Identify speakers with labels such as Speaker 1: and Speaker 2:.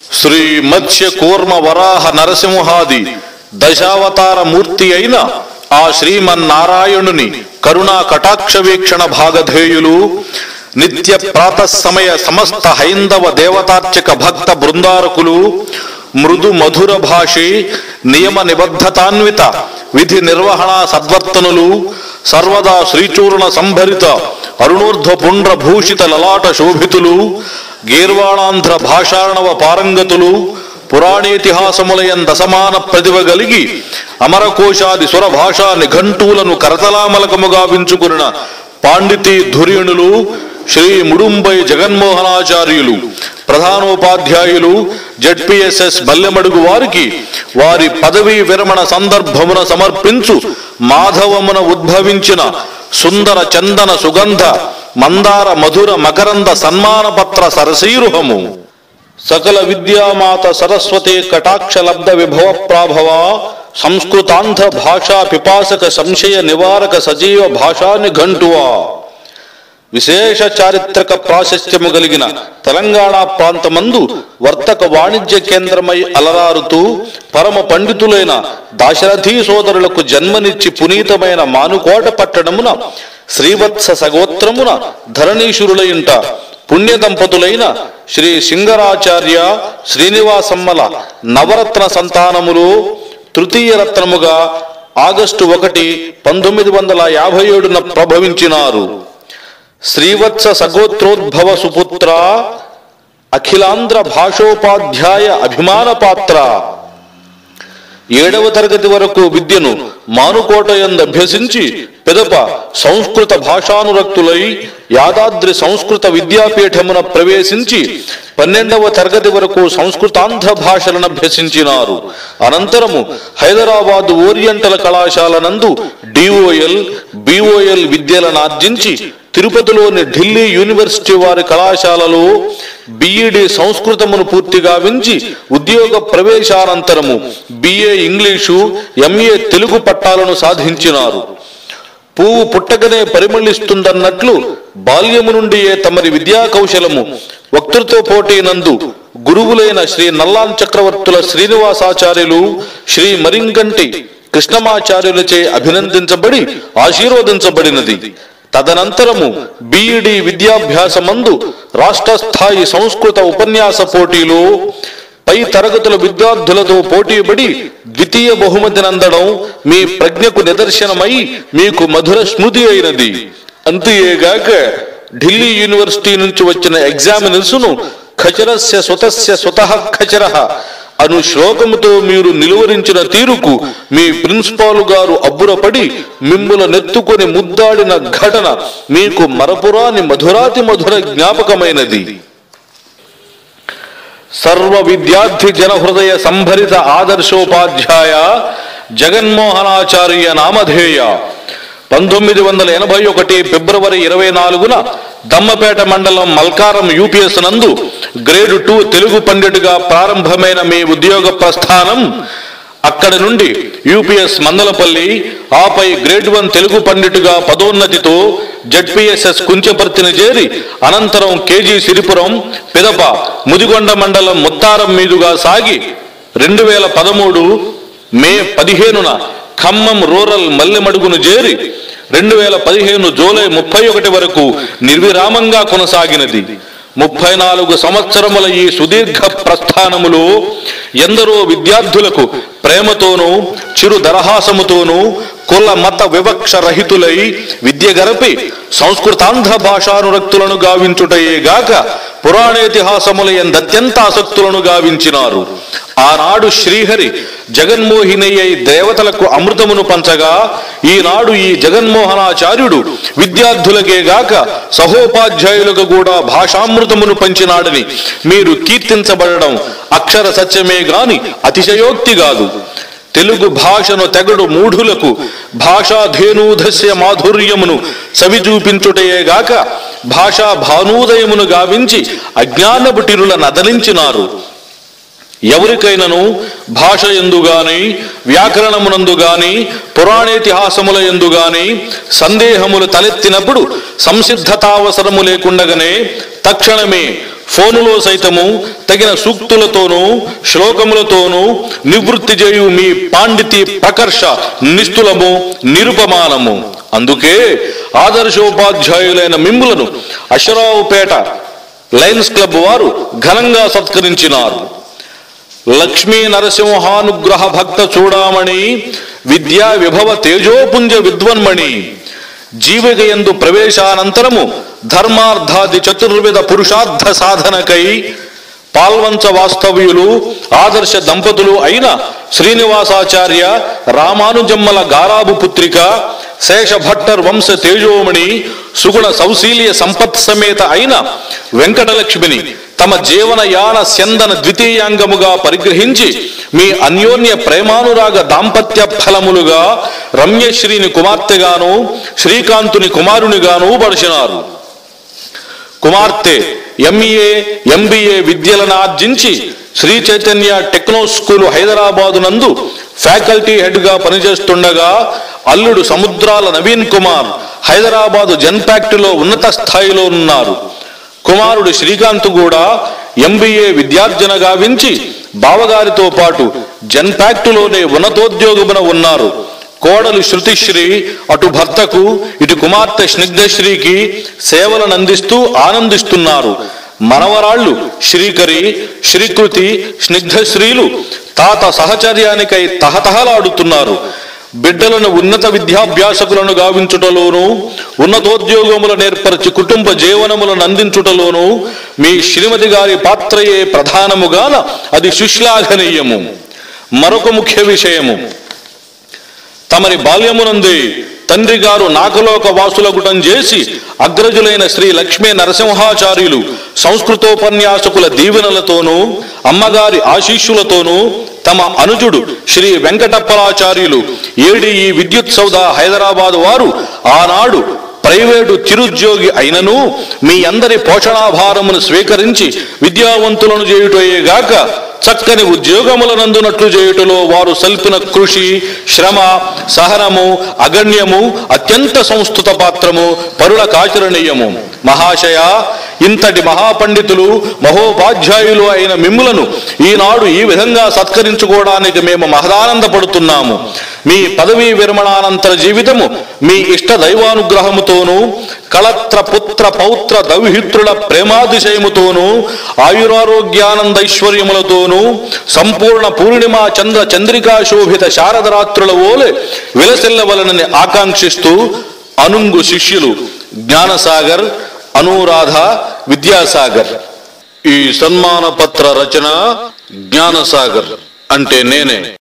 Speaker 1: శ్రీ మత్స్య కూర్మ వరాహ నరసింహాది దశావతార మూర్తి అయిన ఆ శ్రీమన్నారాయణుని కరుణా కటాక్ష వీక్షణ భాగధేయులు నిత్య ప్రాతఃసమయ సమస్త హైందవ దేవతార్చక భక్త బృందారకులు మృదు మధుర భాషి నియమ నిబద్ధతాన్విత విధి నిర్వహణ సద్వర్తనులు సర్వదా శ్రీచూర్ణ సంభరిత అరుణోర్ధ్వ పుండ్ర భూషిత లలాట శోభితులు గీర్వాణాంధ్ర భాషాణవ పారంగతులు పురాణేతిహాసములయం దశమాన ప్రతిభ కలిగి అమరకోశాది సుర భాషా నిఘంటువులను కరతలామలకముగా వించుకున్న పాండితీ ధుర్యుణులు శ్రీ ముడుంబై జగన్మోహనాచార్యులు ప్రధానోపాధ్యాయులు జడ్పిఎస్ఎస్ మల్లెమడుగు వారికి వారి పదవీ విరమణ సందర్భమున సమర్పించు మాధవమున ఉద్భవించిన సుందర చందన సుగంధ మందార మధుర మకరంద సన్మాన పత్ర సరసీరుహము సకల విద్యామాత సరస్వతి కటాక్ష లబ్ధ విభవ ప్రాభవ సంస్కృతాంధ్ర భాషా పిపాసక సంశయ నివారక సజీవ భాషా నిఘంటువా విశేష చారిత్రక ప్రాశస్త్యము కలిగిన తెలంగాణ ప్రాంతమందు వర్తక వాణిజ్య కేంద్రమై అలరారుతూ పరమ పండితులైన దాశరథీ సోదరులకు జన్మనిచ్చి పునీతమైన మానుకోట పట్టణమున శ్రీవత్స సగోత్రమున ధరణీశురులయింట పుణ్య దంపతులైన శ్రీ సింగరాచార్య శ్రీనివాసమ్మల నవరత్న సంతానములు తృతీయ రత్నముగా ఆగస్టు ఒకటి పంతొమ్మిది వందల యాభై ఏడున ప్రభవించినారు శ్రీవత్స సగోత్రోద్భవ సుపుత్ర అఖిలాంధ్ర భాషోపాధ్యాయ అభిమాన పాత్ర ఏడవ తరగతి వరకు విద్యను మానుకోట యందు అభ్యసించి పెదప సంస్కృత భాషానురక్తులై యాదాద్రి సంస్కృత విద్యాపీఠమున ప్రవేశించి పన్నెండవ తరగతి వరకు సంస్కృతాంధ్ర భాషలను అభ్యసించినారు అనంతరము హైదరాబాదు ఓరియంటల్ కళాశాల నందు డిఓఎల్ బిఓఎల్ విద్యలను ఆర్జించి తిరుపతిలోని ఢిల్లీ యూనివర్సిటీ వారి కళాశాలలో బిఈడి సంస్కృతమును పూర్తిగా వించి ఉద్యోగ ప్రవేశానంతరము బిఏ ఇంగ్లీషు ఎంఏ తెలుగు పట్టాలను సాధించినారు పువ్వు పుట్టగనే పరిమళిస్తుందన్నట్లు బాల్యము నుండియే తమరి విద్యా కౌశలము వక్తృత్వ పోటీ నందు గురువులైన శ్రీ నల్లాన్ చక్రవర్తుల శ్రీనివాసాచార్యులు శ్రీ మరింగంటి కృష్ణమాచార్యులచే అభినందించబడి ఆశీర్వదించబడినది తదనంతరము బిఈడి విద్యాభ్యాసమందు రాష్ట్ర స్థాయి సంస్కృత ఉపన్యాస పోటీలో పై తరగతుల విద్యార్థులతో పోటీపడి ద్వితీయ బహుమతినందడం మీ ప్రజ్ఞకు నిదర్శనమై మీకు మధుర స్మృతి అయినది అంతేగాక ఢిల్లీ యూనివర్సిటీ నుంచి వచ్చిన ఎగ్జామినర్స్ ను ఖచరస్య స్వతస్య స్వతః ఖచర అను శ్లోకముతో మీరు నిలువరించిన తీరుకు మీ ప్రిన్సిపాల్ గారు అబ్బురపడి మిమ్ముల నెత్తుకొని ముద్దాడిన ఘటన మీకు మరపురాని మధురాతి మధుర జ్ఞాపకమైనది సర్వ విద్యార్థి జన హృదయ సంభరిత ఆదర్శోపాధ్యాయ జగన్మోహనాచార్య నామధేయ పంతొమ్మిది వందల ఎనభై ఒకటి ఫిబ్రవరి ఇరవై నాలుగున దమ్మపేట మండలం మల్కారం యూపీఎస్ నందు గ్రేడ్ టూ తెలుగు పండితుగా ప్రారంభమైన మీ ఉద్యోగ ప్రస్థానం అక్కడి నుండి యూపీఎస్ మందలపల్లి ఆపై గ్రేడ్ వన్ తెలుగు పండితుగా పదోన్నతితో జడ్పీఎస్ఎస్ కుంచపర్తిని చేరి అనంతరం కేజీ సిరిపురం పిదప ముదిగొండ మండలం ముత్తారం మీదుగా సాగి రెండు వేల పదమూడు మే పదిహేనున ఖమ్మం రూరల్ మల్లెమడుగును చేరి రెండు వేల పదిహేను జూలై ముప్పై ఒకటి వరకు నిర్విరామంగా కొనసాగినది ముప్పై నాలుగు సంవత్సరముల ఈ సుదీర్ఘ ప్రస్థానములో ఎందరో విద్యార్థులకు ప్రేమతోనూ చిరు దరహాసముతోనూ కుల మత వివక్ష రహితులై విద్య గరపి సంస్కృతాంధ్ర భాషానురక్తులను గావించుటయే గాక పురాణేతిహాసముల ఎందత్యంత ఆసక్తులను గావించినారు ఆనాడు శ్రీహరి జగన్మోహినయ్య దేవతలకు అమృతమును పంచగా ఈనాడు ఈ జగన్మోహనాచార్యుడు విద్యార్థులకే గాక సహోపాధ్యాయులకు కూడా భాషామృతమును పంచినాడని మీరు కీర్తించబడడం అక్షర సత్యమే గాని అతిశయోక్తి కాదు తెలుగు భాషను తెగడు మూఢులకు భాషాధేనూధస్య మాధుర్యమును సవిచూపించుటయే గాక భాషా భానూదయమును గావించి అజ్ఞానపుటిరుల నదలించినారు ఎవరికైనను భాష ఎందు గాని వ్యాకరణమునందు గాని పురాణేతిహాసముల ఎందు గాని సందేహములు తలెత్తినప్పుడు సంసిద్ధతావసరము లేకుండగానే తక్షణమే ఫోనులో సైతము తగిన సూక్తులతోనూ శ్లోకములతోనూ నివృత్తి చేయు మీ పాండితి ప్రకర్ష నిస్తులము నిరుపమానము అందుకే ఆదర్శోపాధ్యాయులైన మిమ్ములను అశ్వరావుపేట లయన్స్ క్లబ్ వారు ఘనంగా సత్కరించినారు లక్ష్మీ నరసింహానుగ్రహ భక్త చూడామణి విద్యా విభవ తేజోపుంజ విద్వన్మణి జీవిక ఎందు ప్రవేశానంతరము ధర్మార్థాది చతుర్విధ పురుషార్థ సాధనకై పాల్వంచ వాస్తవ్యులు ఆదర్శ దంపతులు అయిన శ్రీనివాసాచార్య రామానుజమ్మల గారాబు పుత్రిక శేషభట్టర్ వంశ తేజోమణి సుగుణ సౌశీల్య సంపత్ సమేత అయిన వెంకటలక్ష్మిని తమ జీవన యాన స్యందన ద్వితీయాంగముగా పరిగ్రహించి మీ అన్యోన్య ప్రేమానురాగ దాంపత్య ఫలములుగా రమ్యశ్రీని కుమార్తెగాను శ్రీకాంతుని కుమారునిగాను పడిచినారు కుమార్తె ఎంఈఏ ఎంబీఏ విద్యలను ఆర్జించి శ్రీ చైతన్య టెక్నో స్కూల్ హైదరాబాదు నందు ఫ్యాకల్టీ హెడ్ గా పనిచేస్తుండగా అల్లుడు సముద్రాల నవీన్ కుమార్ హైదరాబాదు జన్పాక్ట్ లో ఉన్నత స్థాయిలో ఉన్నారు కుమారుడు శ్రీకాంత్ కూడా ఎంబీఏ విద్యార్జన గావించి బావగారితో పాటు జన్పాక్టులోనే ఉన్నతోద్యోగమున ఉన్నారు కోడలు శృతిశ్రీ అటు భర్తకు ఇటు కుమార్తె స్నిగ్ధశ్రీకి సేవలను అందిస్తూ ఆనందిస్తున్నారు మనవరాళ్ళు శ్రీకరి శ్రీకృతి స్నిగ్ధశ్రీలు తాత సహచర్యానికై తహతహలాడుతున్నారు బిడ్డలను ఉన్నత విద్యాభ్యాసకులను గావించుటలోను ఉన్నతోద్యోగములు నేర్పరచి కుటుంబ జీవనములను అందించుటలోను మీ శ్రీమతి గారి పాత్రయే ప్రధానముగాన అది సుశ్లాఘనీయము మరొక ముఖ్య విషయము తమరి బాల్యమునందే తండ్రి గారు నాగలోక వాసులగుటం చేసి అగ్రజులైన శ్రీ లక్ష్మీ నరసింహాచార్యులు సంస్కృతోపన్యాసకుల దీవెనలతోనూ అమ్మగారి ఆశీస్సులతోనూ తమ అనుజుడు శ్రీ వెంకటప్పలాచార్యులు ఏడి ఈ విద్యుత్ సౌధ హైదరాబాద్ వారు ఆనాడు ప్రైవేటు చిరుద్యోగి అయినను మీ అందరి పోషణాభారమును స్వీకరించి విద్యావంతులను చేయుటయేగాక చక్కని ఉద్యోగములనందునట్లు చేయుటలో వారు సల్పిన కృషి శ్రమ సహనము అగణ్యము అత్యంత సంస్థుత పాత్రము పరులకాచరణీయము మహాశయ ఇంతటి మహాపండితులు మహోపాధ్యాయులు అయిన మిమ్ములను ఈనాడు ఈ విధంగా సత్కరించుకోవడానికి మేము మహదానందపడుతున్నాము మీ పదవీ విరమణానంతర జీవితము మీ ఇష్ట దైవానుగ్రహముతోనూ కళత్ర పుత్ర పౌత్ర దౌహిత్రుల ప్రేమాతిశయముతోనూ ఆయురారోగ్యానందైశ్వర్యములతోనూ సంపూర్ణ పూర్ణిమా చంద్ర చంద్రికా శోభిత శారదరాత్రుల ఓలే విలసిల్లవలనని ఆకాంక్షిస్తూ అనుంగు శిష్యులు జ్ఞానసాగర్ అనురాధ విద్యాసాగర్ ఈ సన్మాన పత్ర రచన జ్ఞానసాగర్ అంటే నేనే